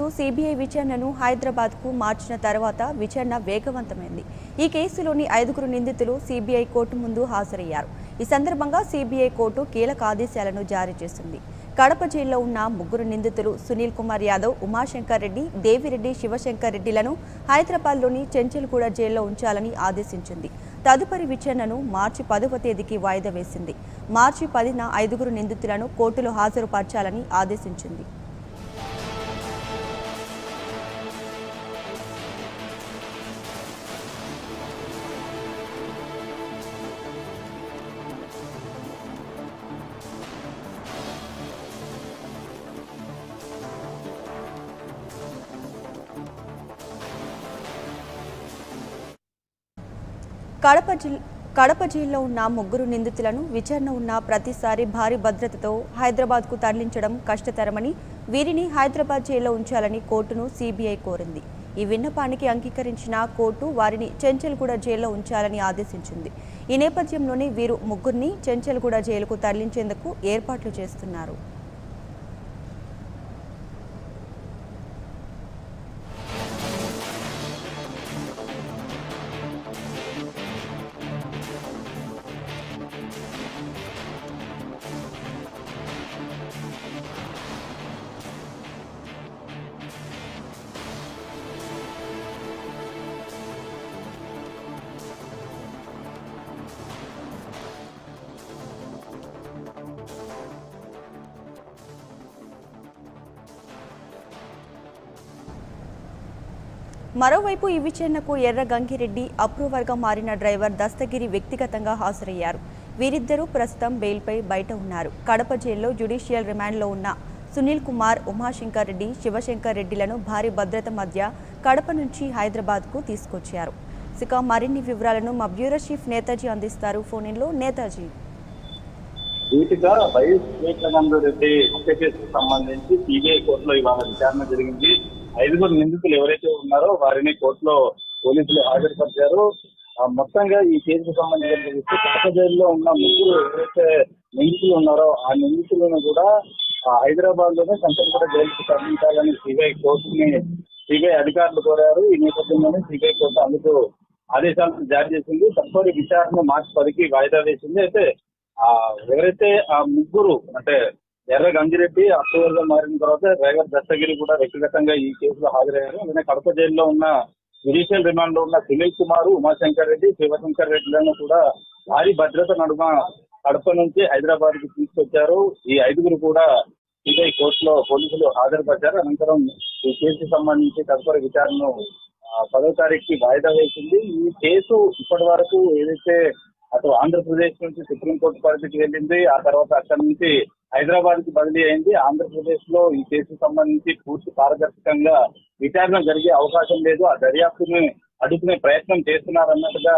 చేస్తూ సిబిఐ విచారణను హైదరాబాద్ కు మార్చిన తర్వాత విచారణ వేగవంతమైంది ఈ కేసులోని ఐదుగురు నిందితులు సిబిఐ కోర్టు ముందు హాజరయ్యారు ఈ సందర్భంగా సిబిఐ కోర్టు కీలక ఆదేశాలను జారీ చేసింది కడప జైల్లో ఉన్న ముగ్గురు నిందితులు సునీల్ కుమార్ యాదవ్ ఉమాశంకర్ రెడ్డి దేవిరెడ్డి శివశంకర్ రెడ్డిలను హైదరాబాద్లోని చెంచల్గూడ జైల్లో ఉంచాలని ఆదేశించింది తదుపరి విచారణను మార్చి పదవ తేదీకి వాయిదా వేసింది మార్చి పదిన ఐదుగురు నిందితులను కోర్టులో హాజరుపరచాలని ఆదేశించింది కడప జిల్ కడప జైల్లో ఉన్న ముగ్గురు నిందితులను విచారణ ఉన్న ప్రతిసారి భారీ భద్రతతో హైదరాబాద్కు తరలించడం కష్టతరమని వీరిని హైదరాబాద్ జైల్లో ఉంచాలని కోర్టును సిబిఐ కోరింది ఈ విన్నపానికి అంగీకరించిన కోర్టు వారిని చెంచల్గూడ జైల్లో ఉంచాలని ఆదేశించింది ఈ నేపథ్యంలోనే వీరు ముగ్గురిని చెంచల్గూడ జైలుకు తరలించేందుకు ఏర్పాట్లు చేస్తున్నారు మరోవైపు ఈ విచారణకు ఎర్ర గంగిరెడ్డి అప్రూవర్గా మారిన డ్రైవర్ దస్తగిరి వ్యక్తిగతంగా హాజరయ్యారు వీరిద్దరూ ప్రస్తుతం బెయిల్పై బయట ఉన్నారు కడప జైల్లో జ్యుడిషియల్ రిమాండ్లో ఉన్న సునీల్ కుమార్ ఉమాశంకర్ రెడ్డి శివశంకర్ రెడ్డిలను భారీ భద్రత మధ్య కడప నుంచి హైదరాబాద్కు తీసుకొచ్చారు ఇక మరిన్ని వివరాలను మా బ్యూరో చీఫ్ నేతాజీ అందిస్తారు ఫోన్లో నేతాజీ వీటిగా వైఎస్ వివేకానంద రెడ్డి హత్య కేసుకు సంబంధించి సిబిఐ కోర్టులో ఇవాళ విచారణ జరిగింది ఐదుగురు నిందితులు ఎవరైతే ఉన్నారో వారిని కోర్టులో పోలీసులు హాజరుపరిచారు ఆ, మొత్తంగా ఈ కేసుకు సంబంధించిన చూస్తే కడప జైల్లో ఉన్న ముగ్గురు ఎవరైతే నిందితులు ఉన్నారో ఆ నిందితులను కూడా ఆ, హైదరాబాద్ లోనే సంచలన జైలుకు తరలించాలని సిబిఐ కోర్టుని సిబిఐ అధికారులు కోరారు ఈ నేపథ్యంలోనే సిబిఐ కోర్టు అందుకు ఆదేశాలను జారీ చేసింది తదుపరి విచారణ మార్చి పదికి వాయిదా వేసింది అయితే ఆ ఎవరైతే ఆ ముగ్గురు అంటే ఎర్ర గంజిరెడ్డి అక్టోబర్ గా మారిన తర్వాత డ్రైవర్ దస్తగిరి కూడా వ్యక్తిగతంగా ఈ కేసులో హాజరయ్యారు అలానే కడప జైల్లో ఉన్న జ్యుడిషియల్ రిమాండ్ లో ఉన్న సునీల్ కుమార్ ఉమాశంకర్ రెడ్డి శివశంకర్ రెడ్డిలను కూడా భారీ భద్రత నడుమ కడప నుంచి హైదరాబాద్ కి తీసుకొచ్చారు ఈ ఐదుగురు కూడా సిబిఐ కోర్టులో పోలీసులు హాజరుపరిచారు అనంతరం ఈ కేసుకు సంబంధించి తదుపరి విచారణను ఆ, పదో తారీఖుకి వాయిదా వేసింది ఈ కేసు ఇప్పటి వరకు ఏదైతే అటు ఆంధ్రప్రదేశ్ నుంచి సుప్రీంకోర్టు పరిధికి వెళ్ళింది ఆ తర్వాత అక్కడి నుంచి హైదరాబాద్ కి బదిలీ అయింది ఆంధ్రప్రదేశ్ లో ఈ కేసుకు సంబంధించి పూర్తి పారదర్శకంగా విచారణ జరిగే అవకాశం లేదు ఆ దర్యాప్తుని అడుగునే ప్రయత్నం చేస్తున్నారన్నట్టుగా